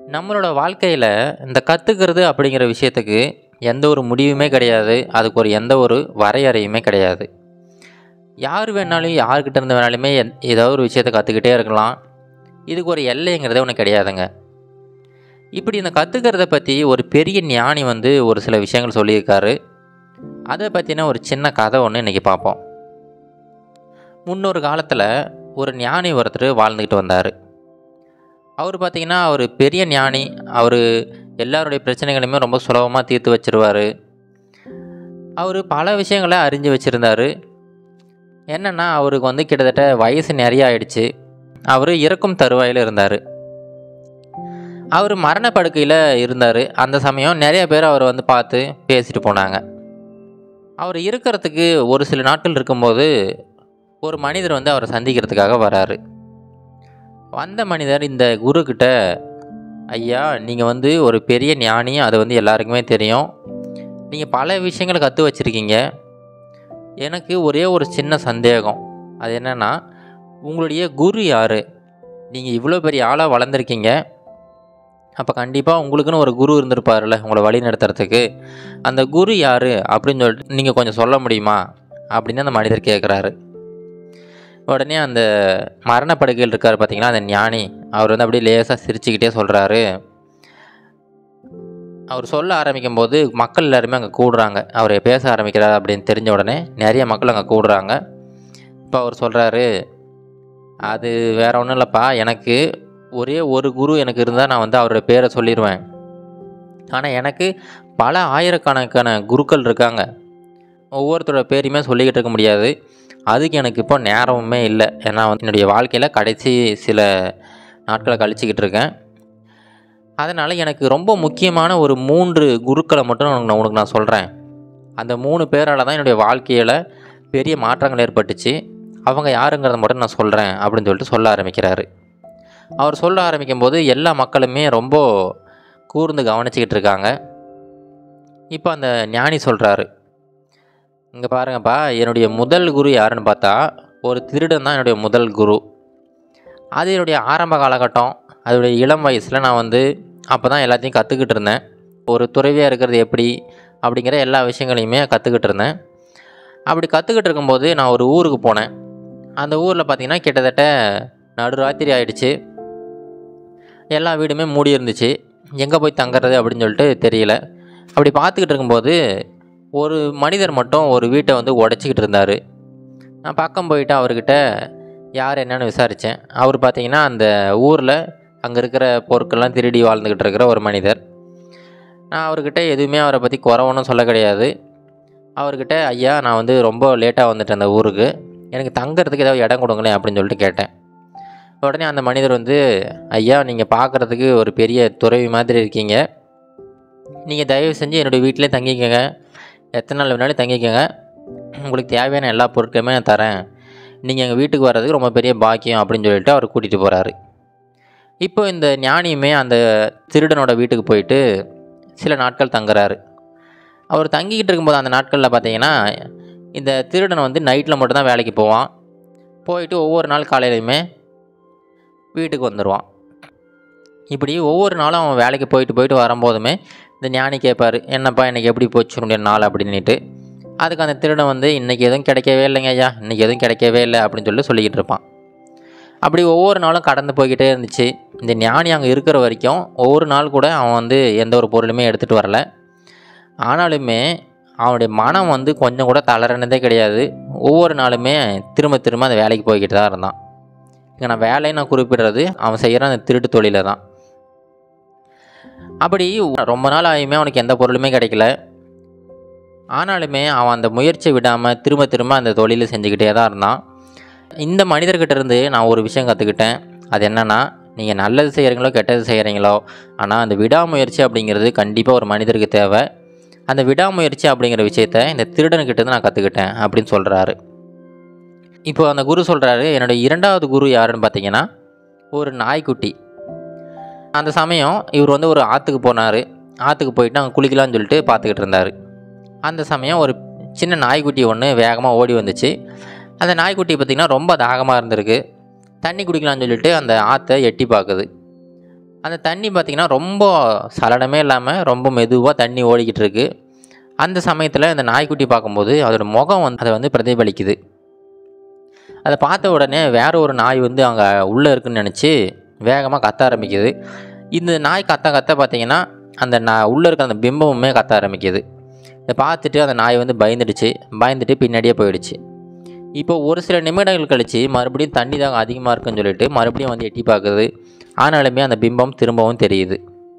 நம்மளோட வாழ்க்கையில் இந்த கற்றுக்கிறது அப்படிங்கிற விஷயத்துக்கு எந்த ஒரு முடிவுமே கிடையாது அதுக்கு ஒரு எந்த ஒரு வரையறையுமே கிடையாது யார் வேணாலும் யார்கிட்ட இருந்து வேணாலுமே எந் ஏதோ ஒரு விஷயத்தை கற்றுக்கிட்டே இருக்கலாம் இதுக்கு ஒரு எல்லைங்கிறதே ஒன்று கிடையாதுங்க இப்படி இந்த கற்றுக்கிறத பற்றி ஒரு பெரிய ஞானி வந்து ஒரு சில விஷயங்கள் சொல்லியிருக்காரு அதை பற்றின ஒரு சின்ன கதை ஒன்று இன்றைக்கி பார்ப்போம் முன்னொரு காலத்தில் ஒரு ஞானி ஒருத்தர் வாழ்ந்துக்கிட்டு வந்தார் அவர் பார்த்திங்கன்னா அவர் பெரிய ஞானி அவர் எல்லாருடைய பிரச்சனைகளையுமே ரொம்ப சுலபமாக தீர்த்து வச்சிருவார் அவர் பல விஷயங்களை அறிஞ்சு வச்சுருந்தார் என்னென்னா அவருக்கு வந்து கிட்டத்தட்ட வயசு நிறைய ஆயிடுச்சு அவர் இறக்கும் தருவாயில் இருந்தார் அவர் மரணப்படுக்கையில் இருந்தார் அந்த சமயம் நிறைய பேர் அவரை வந்து பார்த்து பேசிட்டு போனாங்க அவர் இருக்கிறதுக்கு ஒரு சில நாட்கள் இருக்கும்போது ஒரு மனிதர் வந்து அவரை சந்திக்கிறதுக்காக வராரு வந்த மனிதர் இந்த குரு கிட்ட ஐயா நீங்கள் வந்து ஒரு பெரிய ஞானி அது வந்து எல்லாருக்குமே தெரியும் நீங்கள் பல விஷயங்களை கற்று வச்சுருக்கீங்க எனக்கு ஒரே ஒரு சின்ன சந்தேகம் அது என்னென்னா உங்களுடைய குரு யார் நீங்கள் இவ்வளோ பெரிய ஆளாக வளர்ந்துருக்கீங்க அப்போ கண்டிப்பாக உங்களுக்குன்னு ஒரு குரு இருந்திருப்பார்ல உங்களை வழி நடத்துறதுக்கு அந்த குரு யார் அப்படின்னு சொல்லிட்டு நீங்கள் கொஞ்சம் சொல்ல முடியுமா அப்படின்னு அந்த மனிதர் கேட்குறாரு உடனே அந்த மரணப்படுக்கையில் இருக்கார் பார்த்தீங்களா அந்த ஞானி அவர் வந்து அப்படியே லேசாக சிரிச்சுக்கிட்டே சொல்கிறாரு அவர் சொல்ல ஆரம்பிக்கும் போது மக்கள் எல்லாருமே அங்கே கூடுறாங்க அவர் பேச ஆரம்பிக்கிறார் அப்படின்னு தெரிஞ்ச உடனே நிறைய மக்கள் அங்கே கூடுறாங்க இப்போ அவர் சொல்கிறாரு அது வேற ஒன்றும் இல்லைப்பா எனக்கு ஒரே ஒரு குரு எனக்கு இருந்தால் நான் வந்து அவரோட பேரை சொல்லிடுவேன் ஆனால் எனக்கு பல ஆயிரக்கணக்கான குருக்கள் இருக்காங்க ஒவ்வொருத்தரோட பேரையுமே சொல்லிக்கிட்டு இருக்க முடியாது அதுக்கு எனக்கு இப்போ நேரமுமே இல்லை ஏன்னா வந்து என்னுடைய வாழ்க்கையில் கடைசி சில நாட்களை கழிச்சிக்கிட்டு இருக்கேன் அதனால் எனக்கு ரொம்ப முக்கியமான ஒரு மூன்று குருக்களை மட்டும் உனக்கு நான் உனக்கு நான் சொல்கிறேன் அந்த மூணு பேரால் தான் என்னுடைய வாழ்க்கையில் பெரிய மாற்றங்கள் ஏற்பட்டுச்சு அவங்க யாருங்கிறத மட்டும் நான் சொல்கிறேன் அப்படின்னு சொல்லிட்டு சொல்ல ஆரம்பிக்கிறாரு அவர் சொல்ல ஆரம்பிக்கும் போது எல்லா மக்களுமே ரொம்ப கூர்ந்து கவனிச்சிக்கிட்டு இருக்காங்க இப்போ அந்த ஞானி சொல்கிறாரு இங்கே பாருங்கப்பா என்னுடைய முதல் குரு யாருன்னு பார்த்தா ஒரு திருடன் தான் என்னுடைய முதல் குரு அது என்னுடைய ஆரம்ப காலகட்டம் அதோடைய இளம் வயசில் நான் வந்து அப்போ தான் எல்லாத்தையும் கற்றுக்கிட்டு இருந்தேன் ஒரு துறவியாக இருக்கிறது எப்படி அப்படிங்கிற எல்லா விஷயங்களையுமே கற்றுக்கிட்டு இருந்தேன் அப்படி கற்றுக்கிட்டு இருக்கும்போது நான் ஒரு ஊருக்கு போனேன் அந்த ஊரில் பார்த்திங்கன்னா கிட்டத்தட்ட நடுராத்திரி ஆயிடுச்சு எல்லா வீடுமே மூடி இருந்துச்சு எங்கே போய் தங்குறது அப்படின்னு சொல்லிட்டு தெரியல அப்படி பார்த்துக்கிட்டு இருக்கும்போது ஒரு மனிதர் மட்டும் ஒரு வீட்டை வந்து உடச்சிக்கிட்டு இருந்தார் நான் பக்கம் போயிட்டு அவர்கிட்ட யார் என்னன்னு விசாரித்தேன் அவர் பார்த்தீங்கன்னா அந்த ஊரில் அங்கே இருக்கிற பொருட்கள்லாம் திருடி வாழ்ந்துக்கிட்டு இருக்கிற ஒரு மனிதர் நான் அவர்கிட்ட எதுவுமே அவரை பற்றி குறை ஒன்றும் சொல்ல கிடையாது அவர்கிட்ட ஐயா நான் வந்து ரொம்ப லேட்டாக வந்துட்டேன் அந்த ஊருக்கு எனக்கு தங்குறதுக்கு ஏதாவது இடம் கொடுங்களேன் அப்படின்னு சொல்லிட்டு கேட்டேன் உடனே அந்த மனிதர் வந்து ஐயா நீங்கள் பார்க்குறதுக்கு ஒரு பெரிய துறவி மாதிரி இருக்கீங்க நீங்கள் தயவு செஞ்சு என்னுடைய வீட்டிலே தங்கிக்கங்க எத்தனை நாள் வேணாலும் தங்கிக்கங்க உங்களுக்கு தேவையான எல்லா பொருட்களுமே நான் தரேன் நீங்கள் எங்கள் வீட்டுக்கு வர்றதுக்கு ரொம்ப பெரிய பாக்கியம் அப்படின்னு சொல்லிட்டு அவர் கூட்டிகிட்டு போகிறாரு இப்போ இந்த ஞானியுமே அந்த திருடனோட வீட்டுக்கு போயிட்டு சில நாட்கள் தங்குறாரு அவர் தங்கிக்கிட்டு இருக்கும்போது அந்த நாட்களில் பார்த்தீங்கன்னா இந்த திருடன் வந்து நைட்டில் மட்டும்தான் வேலைக்கு போவான் போயிட்டு ஒவ்வொரு நாள் காலையிலையுமே வீட்டுக்கு வந்துடுவான் இப்படி ஒவ்வொரு நாளும் அவன் வேலைக்கு போயிட்டு போயிட்டு வரும்போதுமே இந்த ஞானி கேட்பார் என்னப்பா இன்றைக்கி எப்படி போச்சு உன்னுடைய நாள் அப்படின்ட்டு அதுக்கு அந்த திருடன் வந்து இன்றைக்கி எதுவும் கிடைக்கவே இல்லைங்க ஐயா இன்றைக்கி எதுவும் கிடைக்கவே இல்லை அப்படின்னு சொல்லி சொல்லிக்கிட்டு இருப்பான் அப்படி ஒவ்வொரு நாளும் கடந்து போய்கிட்டே இருந்துச்சு இந்த ஞானி அங்கே இருக்கிற வரைக்கும் ஒவ்வொரு நாள் கூட அவன் வந்து எந்த ஒரு பொருளுமே எடுத்துகிட்டு வரல ஆனாலுமே அவனுடைய மனம் வந்து கொஞ்சம் கூட தளரனதே கிடையாது ஒவ்வொரு நாளுமே திரும்ப திரும்ப அந்த வேலைக்கு போய்கிட்டு தான் இருந்தான் இங்கே நான் வேலையை நான் குறிப்பிடுறது அவன் செய்கிற அந்த திருட்டு தொழிலை தான் அப்படி ரொம்ப நாள் ஆகியுமே அவனுக்கு எந்த பொருளுமே கிடைக்கல ஆனாலுமே அவன் அந்த முயற்சியை விடாமல் திரும்ப திரும்ப அந்த தொழிலை செஞ்சுக்கிட்டே தான் இருந்தான் இந்த மனிதர்கிட்ட இருந்து நான் ஒரு விஷயம் கற்றுக்கிட்டேன் அது என்னென்னா நீங்கள் நல்லது செய்கிறீங்களோ கெட்டது செய்கிறீங்களோ ஆனால் அந்த விடாமுயற்சி அப்படிங்கிறது கண்டிப்பாக ஒரு மனிதருக்கு தேவை அந்த விடாமுயற்சி அப்படிங்கிற விஷயத்த இந்த திருடன்கிட்ட இருந்து நான் கற்றுக்கிட்டேன் அப்படின்னு சொல்கிறாரு இப்போ அந்த குரு சொல்கிறாரு என்னுடைய இரண்டாவது குரு யாருன்னு பார்த்தீங்கன்னா ஒரு நாய்க்குட்டி அந்த சமயம் இவர் வந்து ஒரு ஆற்றுக்கு போனார் ஆற்றுக்கு போயிட்டு அங்கே குளிக்கலாம்னு சொல்லிட்டு பார்த்துக்கிட்டு இருந்தார் அந்த சமயம் ஒரு சின்ன நாய்க்குட்டி ஒன்று வேகமாக ஓடி வந்துச்சு அந்த நாய்க்குட்டி பார்த்திங்கன்னா ரொம்ப தாகமாக இருந்திருக்கு தண்ணி குடிக்கலாம்னு சொல்லிட்டு அந்த ஆற்றை எட்டி பார்க்குது அந்த தண்ணி பார்த்திங்கன்னா ரொம்ப சலனமே இல்லாமல் ரொம்ப மெதுவாக தண்ணி ஓடிக்கிட்டு இருக்கு அந்த சமயத்தில் இந்த நாய்க்குட்டி பார்க்கும்போது அதோட முகம் வந்து அதை வந்து பிரதிபலிக்குது அதை பார்த்த உடனே வேற ஒரு நாய் வந்து அங்கே உள்ளே இருக்குன்னு நினச்சி வேகமாக கத்த ஆரம்பிக்குது இந்த நாய் கத்த கத்த பார்த்தீங்கன்னா அந்த நான் உள்ளே இருக்க அந்த பிம்பமுமே கத்த ஆரம்பிக்குது இதை பார்த்துட்டு அந்த நாய் வந்து பயந்துடுச்சு பயந்துட்டு பின்னாடியே போயிடுச்சு இப்போ ஒரு சில நிமிடங்கள் கழித்து மறுபடியும் தண்ணி தான் அதிகமாக இருக்குன்னு சொல்லிட்டு மறுபடியும் வந்து எட்டி பார்க்குது ஆனாலுமே அந்த பிம்பம் திரும்பவும் தெரியுது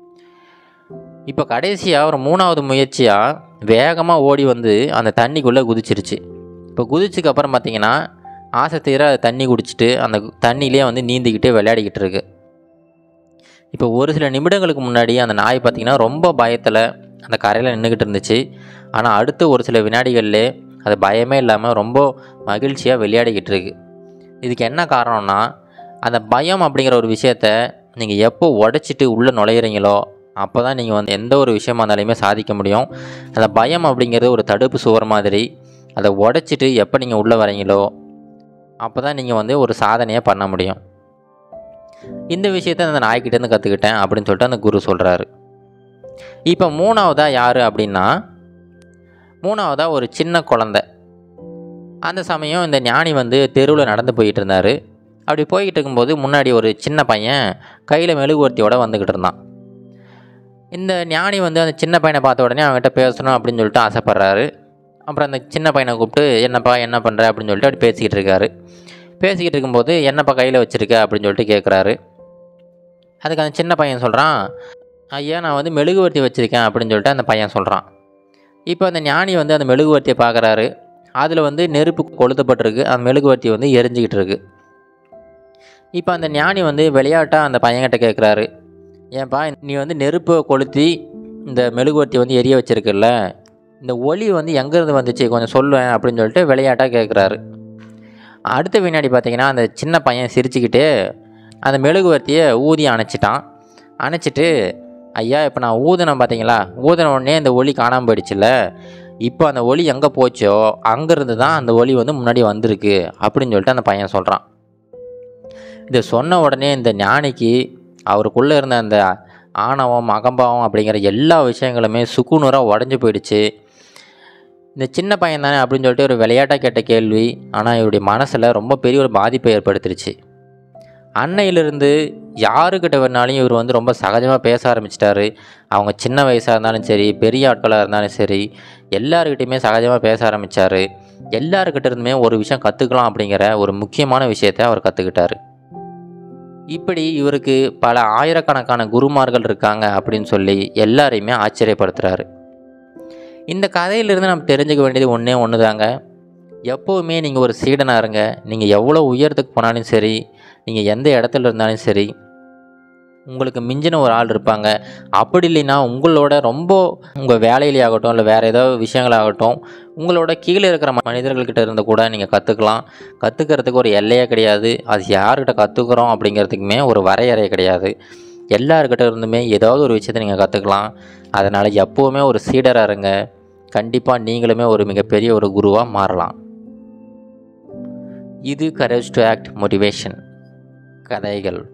இப்போ கடைசியாக ஒரு மூணாவது முயற்சியாக வேகமாக ஓடி வந்து அந்த தண்ணிக்குள்ளே குதிச்சிருச்சு இப்போ குதிச்சுக்கு அப்புறம் பார்த்தீங்கன்னா ஆசை தீர அது தண்ணி குடிச்சிட்டு அந்த தண்ணியிலே வந்து நீந்திக்கிட்டு விளையாடிக்கிட்டு இருக்கு இப்போ ஒரு சில நிமிடங்களுக்கு முன்னாடி அந்த நாய் பார்த்திங்கன்னா ரொம்ப பயத்தில் அந்த கரையில் நின்றுக்கிட்டு இருந்துச்சு ஆனால் அடுத்த ஒரு சில வினாடிகள்லே அது பயமே இல்லாமல் ரொம்ப மகிழ்ச்சியாக விளையாடிக்கிட்டு இருக்கு இதுக்கு என்ன காரணம்னா அந்த பயம் அப்படிங்கிற ஒரு விஷயத்த நீங்கள் எப்போ உடச்சிட்டு உள்ளே நுழையிறீங்களோ அப்போ தான் நீங்கள் வந்து எந்த ஒரு விஷயமா இருந்தாலுமே சாதிக்க முடியும் அந்த பயம் அப்படிங்கிறது ஒரு தடுப்பு சுவர் மாதிரி அதை உடச்சிட்டு எப்போ நீங்கள் உள்ளே வரீங்களோ அப்போ தான் நீங்கள் வந்து ஒரு சாதனையை பண்ண முடியும் இந்த விஷயத்த அந்த நாய்க்கிட்டேருந்து கற்றுக்கிட்டேன் அப்படின்னு சொல்லிட்டு அந்த குரு சொல்கிறாரு இப்போ மூணாவதாக யார் அப்படின்னா மூணாவதாக ஒரு சின்ன குழந்த அந்த சமயம் இந்த ஞானி வந்து தெருவில் நடந்து போயிட்டு இருந்தார் அப்படி போய்கிட்டு இருக்கும்போது முன்னாடி ஒரு சின்ன பையன் கையில் மெழுகுவர்த்தியோட வந்துக்கிட்டு இருந்தான் இந்த ஞானி வந்து அந்த சின்ன பையனை பார்த்த உடனே அவன்கிட்ட பேசணும் அப்படின்னு சொல்லிட்டு ஆசைப்பட்றாரு அப்புறம் அந்த சின்ன பையனை கூப்பிட்டு என்னப்பா என்ன பண்ணுற அப்படின்னு சொல்லிட்டு அப்படி பேசிக்கிட்டு இருக்காரு பேசிக்கிட்டு இருக்கும்போது என்னப்பா கையில் வச்சுருக்க அப்படின்னு சொல்லிட்டு கேட்குறாரு அதுக்கு அந்த சின்ன பையன் சொல்கிறான் ஐயா நான் வந்து மெழுகுவர்த்தி வச்சுருக்கேன் அப்படின்னு சொல்லிட்டு அந்த பையன் சொல்கிறான் இப்போ அந்த ஞானி வந்து அந்த மெழுகுவர்த்தியை பார்க்குறாரு அதில் வந்து நெருப்பு கொளுத்தப்பட்டிருக்கு அந்த மெழுகுவர்த்தி வந்து எரிஞ்சிக்கிட்டு இருக்கு இப்போ அந்த ஞானி வந்து விளையாட்டாக அந்த பையன்கிட்ட கேட்குறாரு ஏன்பா நீ வந்து நெருப்பை கொளுத்தி இந்த மெழுகுவர்த்தி வந்து எரிய வச்சிருக்குல்ல இந்த ஒளி வந்து எங்கேருந்து வந்துச்சு கொஞ்சம் சொல்லுவேன் அப்படின்னு சொல்லிட்டு விளையாட்டாக கேட்குறாரு அடுத்த வினாடி பார்த்தீங்கன்னா அந்த சின்ன பையன் சிரிச்சுக்கிட்டே அந்த மெழுகுவர்த்தியை ஊதி அணைச்சிட்டான் அணைச்சிட்டு ஐயா இப்போ நான் ஊதினேன் பார்த்தீங்களா ஊதின உடனே இந்த ஒளி காணாமல் போயிடுச்சுல்ல இப்போ அந்த ஒளி எங்கே போச்சோ அங்கேருந்து தான் அந்த ஒளி வந்து முன்னாடி வந்திருக்கு அப்படின்னு சொல்லிட்டு அந்த பையன் சொல்கிறான் இதை சொன்ன உடனே இந்த ஞானிக்கு அவருக்குள்ளே இருந்த அந்த ஆணவம் அகம்பாவம் அப்படிங்கிற எல்லா விஷயங்களுமே சுக்குநூறாக உடஞ்சி போயிடுச்சு இந்த சின்ன பையன் தானே அப்படின்னு சொல்லிட்டு ஒரு விளையாட்டாக கேட்ட கேள்வி ஆனால் இவருடைய மனசில் ரொம்ப பெரிய ஒரு பாதிப்பை ஏற்படுத்திருச்சு அன்னையிலிருந்து யாருக்கிட்ட வேணாலும் இவர் வந்து ரொம்ப சகஜமாக பேச ஆரம்பிச்சிட்டாரு அவங்க சின்ன வயசாக இருந்தாலும் சரி பெரிய ஆட்களாக இருந்தாலும் சரி எல்லாருக்கிட்டையுமே சகஜமாக பேச ஆரம்பித்தார் எல்லாருக்கிட்ட இருந்துமே ஒரு விஷயம் கற்றுக்கலாம் அப்படிங்கிற ஒரு முக்கியமான விஷயத்தை அவர் கற்றுக்கிட்டாரு இப்படி இவருக்கு பல ஆயிரக்கணக்கான குருமார்கள் இருக்காங்க அப்படின்னு சொல்லி எல்லாரையுமே ஆச்சரியப்படுத்துகிறாரு இந்த கதையிலிருந்து நம்ம தெரிஞ்சுக்க வேண்டியது ஒன்றே ஒன்று தாங்க எப்போவுமே நீங்கள் ஒரு சீடனாக இருங்க நீங்கள் எவ்வளோ உயரத்துக்கு போனாலும் சரி நீங்கள் எந்த இடத்துல இருந்தாலும் சரி உங்களுக்கு மிஞ்சின ஒரு ஆள் இருப்பாங்க அப்படி இல்லைன்னா உங்களோட ரொம்ப உங்கள் வேலையிலே ஆகட்டும் இல்லை வேறு ஏதோ விஷயங்களாகட்டும் உங்களோட கீழே இருக்கிற மனிதர்கள்கிட்ட இருந்து கூட நீங்கள் கற்றுக்கலாம் கற்றுக்கிறதுக்கு ஒரு எல்லையே கிடையாது அது யார்கிட்ட கற்றுக்குறோம் அப்படிங்கிறதுக்குமே ஒரு வரையறை கிடையாது எல்லாருக்கிட்ட இருந்துமே ஏதாவது ஒரு விஷயத்தை நீங்கள் கற்றுக்கலாம் அதனால் எப்போவுமே ஒரு சீடராக இருங்க கண்டிப்பாக நீங்களுமே ஒரு மிகப்பெரிய ஒரு குருவாக மாறலாம் இது கரேஜ் டு ஆக்ட் மோட்டிவேஷன் கதைகள்